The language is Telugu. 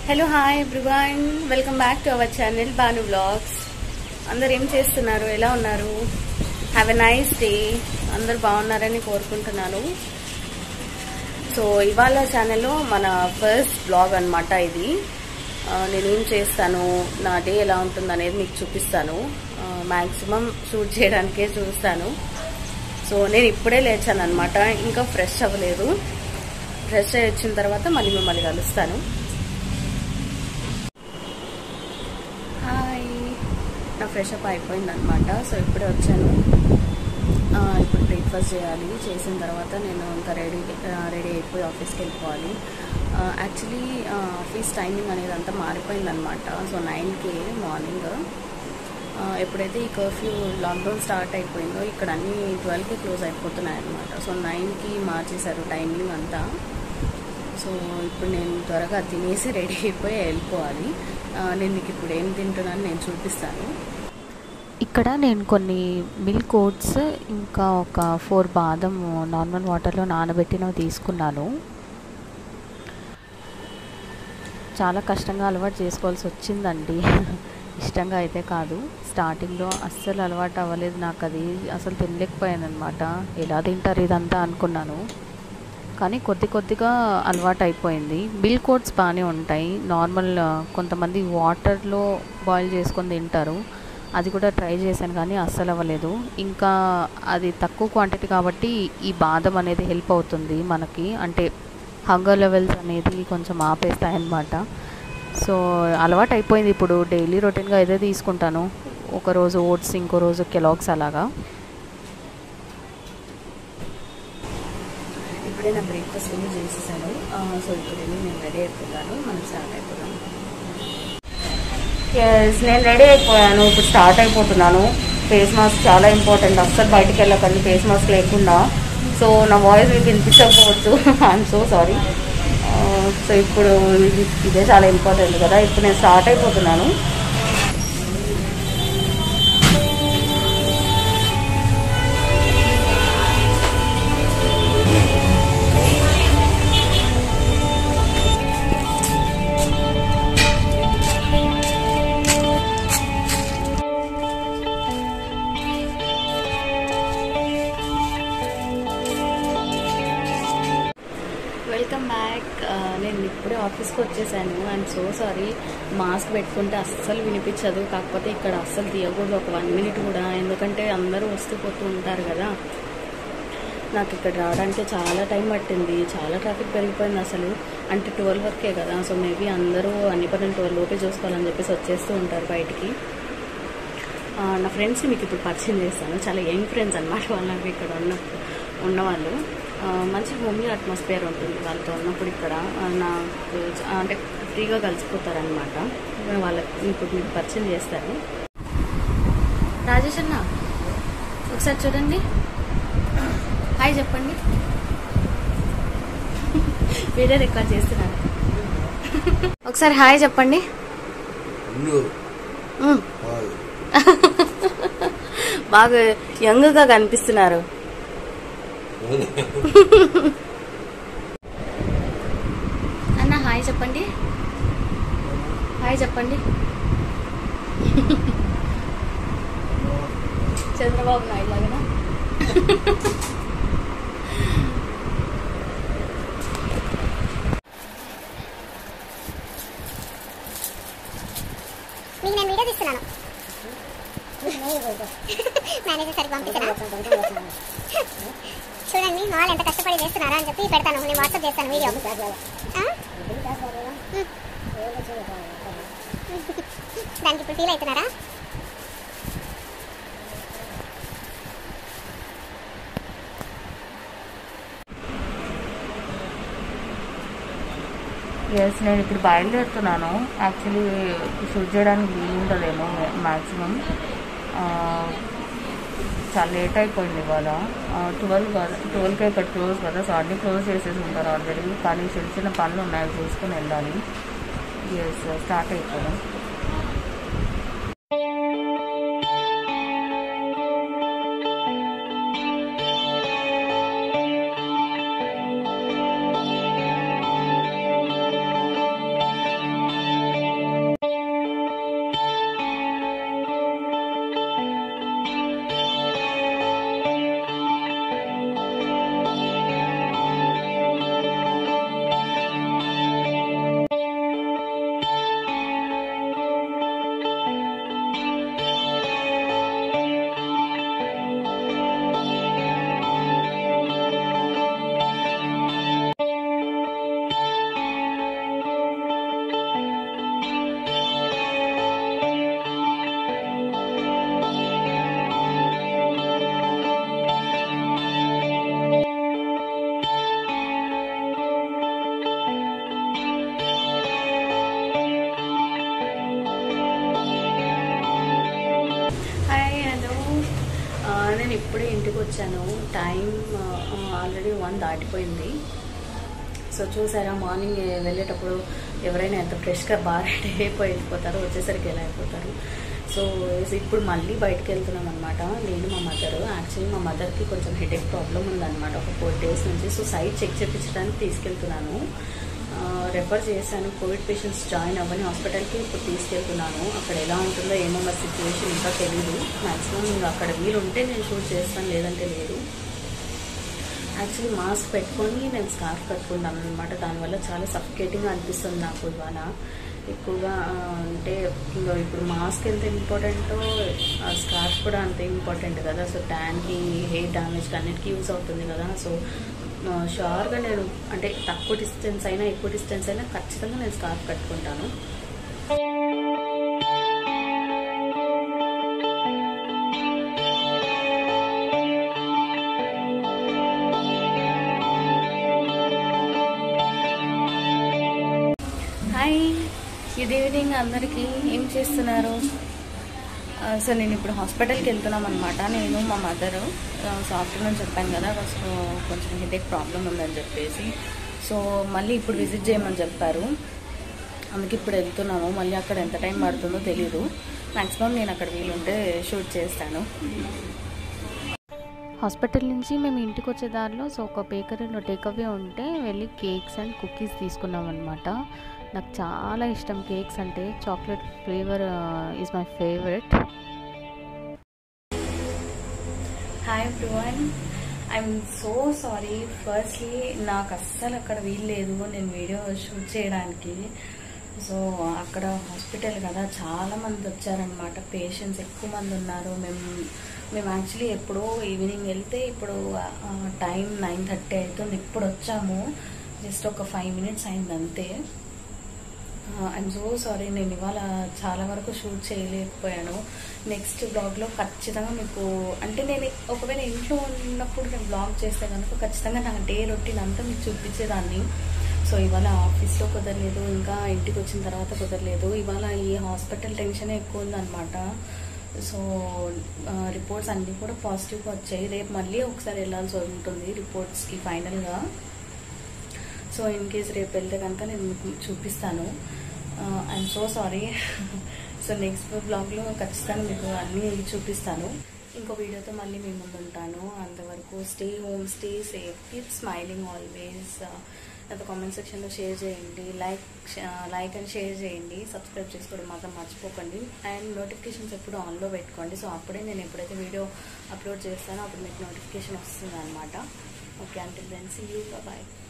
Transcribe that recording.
Hello hi everyone welcome back to our channel Banu vlogs అందరు ఏం చేస్తున్నారు ఎలా ఉన్నారు హ్యావ్ ఎ నైస్ డే అందరు బాగున్నారని కోరుకుంటున్నాను సో ఇవాళ ఛానల్లో మన ఫస్ట్ బ్లాగ్ అన్నమాట ఇది ఆ, నేనేం చేస్తాను నా డే ఎలా ఉంటుంది అనేది మీకు చూపిస్తాను మ్యాక్సిమం షూట్ చేయడానికే చూస్తాను సో నేను ఇప్పుడే లేచాను అనమాట ఇంకా ఫ్రెష్ అవ్వలేదు ఫ్రెష్ అయ్యి వచ్చిన తర్వాత మళ్ళీ మిమ్మల్ని కలుస్తాను హాయ్ నా ఫ్రెష్ అప్ అయిపోయింది అనమాట సో ఇప్పుడే వచ్చాను ఆ, ఇప్పుడు బ్రేక్ఫాస్ట్ చేయాలి చేసిన తర్వాత నేను ఇంకా రెడీ రెడీ అయిపోయి ఆఫీస్కి వెళ్ళిపోవాలి యాక్చువల్లీ ఆఫీస్ టైమింగ్ అనేది అంతా మారిపోయిందనమాట సో నైన్కి మార్నింగ్ ఎప్పుడైతే ఈ కర్ఫ్యూ లాక్డౌన్ స్టార్ట్ అయిపోయిందో ఇక్కడ అన్ని ట్వెల్వ్కి క్లోజ్ అయిపోతున్నాయి అనమాట సో నైన్కి మార్చేశారు టైమింగ్ అంతా సో ఇప్పుడు నేను త్వరగా తినేసి రెడీ అయిపోయి వెళ్ళిపోవాలి ఆ, నేను మీకు ఇప్పుడు ఏం తింటున్నాను నేను చూపిస్తాను ఇక్కడ నేను కొన్ని మిల్క్ ఓట్స్ ఇంకా ఒక ఫోర్ బాదం నార్మల్ వాటర్లో నానబెట్టినవి తీసుకున్నాను చాలా కష్టంగా అలవాటు చేసుకోవాల్సి వచ్చిందండి ఇష్టంగా అయితే కాదు స్టార్టింగ్లో అస్సలు అలవాటు అవ్వలేదు నాకు అది అసలు తినలేకపోయాను అనమాట ఎలా తింటారు ఇదంతా అనుకున్నాను కానీ కొద్ది కొద్దిగా అలవాటు అయిపోయింది మిల్క్ ఓట్స్ బాగానే ఉంటాయి నార్మల్ ఆ, కొంతమంది వాటర్లో బాయిల్ చేసుకొని తింటారు అది కూడా ట్రై చేశాను కానీ అస్సలు అవ్వలేదు ఇంకా అది తక్కువ క్వాంటిటీ కాబట్టి ఈ బాదం అనేది హెల్ప్ అవుతుంది మనకి అంటే హంగర్ లెవెల్స్ అనేది కొంచెం ఆపేస్తాయి అన్నమాట సో అలవాటు అయిపోయింది ఇప్పుడు డైలీ రొటీన్గా ఇదే తీసుకుంటాను ఒక రోజు ఓట్స్ ఇంకో రోజు కెలాగ్స్ అలాగా ఇప్పుడే నా బ్రేక్ఫాస్ట్ కూడా చేసేసాను ఆ, సో ఇప్పుడు వెళ్ళి నేను రెడీ అయిపోతాను మనం స్టార్ట్ అయిపోతాం ఎస్ నేను రెడీ అయిపోయాను ఇప్పుడు స్టార్ట్ అయిపోతున్నాను ఫేస్ మాస్క్ చాలా ఇంపార్టెంట్ అస్సలు బయటికి వెళ్ళకండి ఫేస్ మాస్క్ లేకుండా సో నా వాయిస్ మీకు వినిపించకపోవచ్చు ఐఎమ్ సో సారీ సో ఇప్పుడు ఇది- ఇదే చాలా ఇంపార్టెంట్ కదా ఇప్పుడు నేను స్టార్ట్ అయిపోతున్నాను వెల్కమ్ బ్యాక్ నేను ఇప్పుడే ఆఫీస్కి వచ్చేసాను ఐఎమ్ సో సారీ మాస్క్ పెట్టుకుంటే అస్సలు వినిపించదు కాకపోతే ఇక్కడ అస్సలు తీయకూడదు ఒక వన్ మినిట్ కూడా ఎందుకంటే అందరూ వస్తూ పోతూ ఉంటారు కదా నాకు ఇక్కడ రావడానికి చాలా టైం పట్టింది చాలా ట్రాఫిక్ పెరిగిపోయింది అసలు అంటే ట్వెల్వ్ వరకే కదా సో మేబీ అందరూ అన్ని పనులు ట్వెల్వ్ లోపే చూసుకోవాలని చెప్పేసి వచ్చేస్తూ ఉంటారు బయటికి ఆ, నా ఫ్రెండ్స్ మీకు ఇప్పుడు పరిచయం చేస్తాను చాలా యంగ్ ఫ్రెండ్స్ అన్నమాట వాళ్ళు నాకు ఇక్కడ ఉన్న ఉన్నవాళ్ళు ఆ, మంచి హోమ్లీ అట్మాస్ఫియర్ ఉంటుంది వాళ్ళతో ఉన్నప్పుడు ఇక్కడ ఆ, నాకు చ- అంటే ఫ్రీగా కలిసిపోతారనమాట వాళ్ళకి ఇప్పుడు మీకు పరిచయం చేస్తారు రాజేష్ అన్న ఒకసారి చూడండి హాయ్ చెప్పండి వీడియో రికార్డ్ చేస్తున్నాను ఒకసారి హాయ్ చెప్పండి ఇల్లు ఉమ్. కాదు బాగా యంగ్గా కనిపిస్తున్నారు అన్న హాయ్ చెప్పండి హాయ్ చెప్పండి చంద్రబాబు నాయుడు లాగా మీకు నేను వీడియో తీస్తున్నాను మేనేజర్ సరిగ్గా పంపించరా చూడండి మా వాళ్ళు ఎంత కష్టపడి చేస్తున్నారా అని చెప్పి పెడతాను నేను వాట్సాప్ చేస్తాను వీడియో ఆ? ఉమ్. దానికి ఇప్పుడు ఫీల్ అవుతున్నారా ఎస్ నేను ఇప్పుడు బయలుదేరుతున్నాను యాక్చువల్లీ షూట్ చేయడానికి వీలు ఉండదేమో మ్యాక్సిమం చాలా లేట్ అయిపోయింది ఇవాళ ట్వెల్వ్ కదా ట్వెల్వ్కి ఇక్కడ క్లోజ్ కదా సో అన్నీ క్లోజ్ చేసేసి ఉంటారు ఆల్రెడీ కానీ చిన్న చిన్న పనులు ఉన్నాయి అవి చూసుకొని వెళ్ళాలి ఎస్ స్టార్ట్ అయిపోయాం ఇంటికి వచ్చాను టైం ఆల్రెడీ వన్ దాటిపోయింది సో చూసారా మార్నింగ్ వెళ్ళేటప్పుడు ఎవరైనా ఎంత ఫ్రెష్గా బాగా రెడీ అయిపోయి వెళ్ళిపోతారో వచ్చేసరికి ఎలా అయిపోతారు సో ఇప్పుడు మళ్ళీ బయటకు వెళ్తున్నాం అనమాట నేను మా మదర్ యాక్చువల్లీ మా మదర్కి కొంచెం హెడేక్ ప్రాబ్లం ఉందన్నమాట ఒక ఫోర్ డేస్ నుంచి సో సైట్ చెక్ చేయించడానికి తీసుకెళ్తున్నాను రెఫర్ చేశాను కోవిడ్ పేషెంట్స్ జాయిన్ అవ్వని హాస్పిటల్కి ఇప్పుడు తీసుకెళ్తున్నాను అక్కడ ఎలా ఉంటుందో ఏమో మరి సిచ్యువేషన్ ఇంకా తెలియదు మ్యాక్సిమం ఇంకా అక్కడ వీలుంటే నేను షూట్ చేస్తాను లేదంటే లేదు యాక్చువల్లీ మాస్క్ పెట్టుకొని నేను స్కార్ఫ్ కట్టుకుంటాను అనమాట దానివల్ల చాలా సఫికేటింగ్గా అనిపిస్తుంది నాకు ఇవాళ ఎక్కువగా ఆ, అంటే ఇంకా ఇప్పుడు మాస్క్ ఎంత ఇంపార్టెంటో ఆ స్కార్ఫ్ కూడా అంతే ఇంపార్టెంట్ కదా సో ట్యాన్కి హెయిర్ డ్యామేజ్కి అన్నిటికీ యూస్ అవుతుంది కదా సో షూర్గా నేను అంటే తక్కువ డిస్టెన్స్ అయినా ఎక్కువ డిస్టెన్స్ అయినా ఖచ్చితంగా నేను స్కార్ఫ్ కట్టుకుంటాను హాయ్ గుడ్ ఈవినింగ్ అందరికీ ఏం చేస్తున్నారు ఆ, సో నేను ఇప్పుడు హాస్పిటల్కి వెళ్తున్నాం అనమాట నేను మా మదరు సో ఆఫ్టర్నూన్ చెప్పాను కదా సో కొంచెం హెడేక్ ప్రాబ్లం ఉందని చెప్పేసి సో మళ్ళీ ఇప్పుడు విజిట్ చేయమని చెప్పారు అందుకే ఇప్పుడు వెళ్తున్నాము మళ్ళీ అక్కడ ఎంత టైం పడుతుందో తెలీదు మ్యాక్సిమం నేను అక్కడ వీలుంటే షూట్ చేస్తాను హాస్పిటల్ నుంచి మేము ఇంటికి వచ్చే దారిలో సో ఒక బేకరీలో టేక్అవే ఉంటే వెళ్ళి కేక్స్ అండ్ కుకీస్ తీసుకున్నాం అనమాట నాకు చాలా ఇష్టం కేక్స్ అంటే chocolate flavour is my favourite hi everyone I'm so sorry firstly నాకు అస్సలు అక్కడ వీల్లేదు నేను వీడియో షూట్ చేయడానికి సో అక్కడ హాస్పిటల్ కదా చాలా మంది వచ్చారనమాట పేషెంట్స్ ఎక్కువ మంది ఉన్నారు మేము మేము యాక్చువల్లీ ఎప్పుడో ఈవినింగ్ వెళ్తే ఇప్పుడు టైం నైన్ థర్టీ అవుతుంది ఇప్పుడు వచ్చాము జస్ట్ ఒక ఫైవ్ మినిట్స్ అయింది అంతే ఐఎమ్ సో సారీ నేను ఇవాళ చాలా వరకు షూట్ చేయలేకపోయాను నెక్స్ట్ బ్లాగ్లో ఖచ్చితంగా మీకు అంటే నేను ఒకవేళ ఇంట్లో ఉన్నప్పుడు నేను బ్లాగ్ చేస్తే కనుక ఖచ్చితంగా నా డే రొటీన్ అంతా మీకు చూపించేదాన్ని సో ఇవాళ ఆఫీస్లో కుదరలేదు ఇంకా ఇంటికి వచ్చిన తర్వాత కుదరలేదు ఇవాళ ఈ హాస్పిటల్ టెన్షన్ ఎక్కువ ఉందన్నమాట సో రిపోర్ట్స్ అన్నీ కూడా పాజిటివ్గా వచ్చాయి రేపు మళ్ళీ ఒకసారి వెళ్ళాల్సి ఉంటుంది రిపోర్ట్స్కి ఫైనల్గా సో ఇన్ కేస్ రేపు వెళ్తే కనుక నేను మీకు చూపిస్తాను I'm so sorry so next బ్లాగ్లో ఖచ్చితంగా మీకు అన్నీ చూపిస్తాను ఇంకో వీడియోతో మళ్ళీ మీ ముందు ఉంటాను అంతవరకు stay home stay safe keep smiling always నాతో కామెంట్ సెక్షన్లో షేర్ చేయండి లైక్ లైక్ అండ్ షేర్ చేయండి సబ్స్క్రైబ్ చేసుకోవడం మాత్రం మర్చిపోకండి అండ్ నోటిఫికేషన్స్ ఎప్పుడు ఆన్లో పెట్టుకోండి సో అప్పుడే నేను ఎప్పుడైతే వీడియో అప్లోడ్ చేస్తానో అప్పుడు మీకు నోటిఫికేషన్ వస్తుంది అనమాట ఓకే అంటే దెన్ సీ యూ బాయ్